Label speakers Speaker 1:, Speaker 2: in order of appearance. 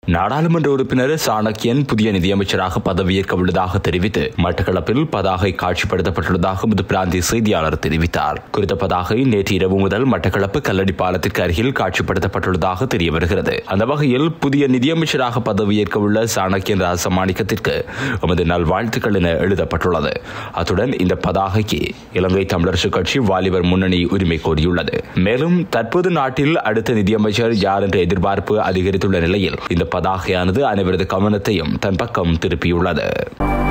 Speaker 1: நாடாளுமன்ற உறுப்பினர் சாணக்கியன் புதிய நிதியமைச்சராக பதவியேற்க உள்ளதாக தெரிவித்து மட்டக்களப்பில் பதாகை காட்சிப்படுத்தப்பட்டுள்ளதாக முது பிராந்திய செய்தியாளர் தெரிவித்தார் குறித்த பதாகை நேற்று இரவு முதல் மட்டக்களப்பு கல்லடி பாலத்திற்கு அருகில் காட்சிப்படுத்தப்பட்டுள்ளதாக தெரிய வருகிறது அந்த வகையில் புதிய நிதியமைச்சராக பதவியேற்க உள்ள சாணக்கியன் ராசமாணிக்கத்திற்கு எமது நல்வாழ்த்துக்கள் என எழுதப்பட்டுள்ளது அத்துடன் இந்த பதாகைக்கு இலங்கை தமிழரசு கட்சி வாலிபர் முன்னணி உரிமை கோரியுள்ளது மேலும் தற்போது நாட்டில் அடுத்த நிதியமைச்சர் யார் என்ற எதிர்பார்ப்பு அதிகரித்துள்ள நிலையில் இந்த பதாகையானது அனைவரது கவனத்தையும் தன் பக்கம் திருப்பியுள்ளது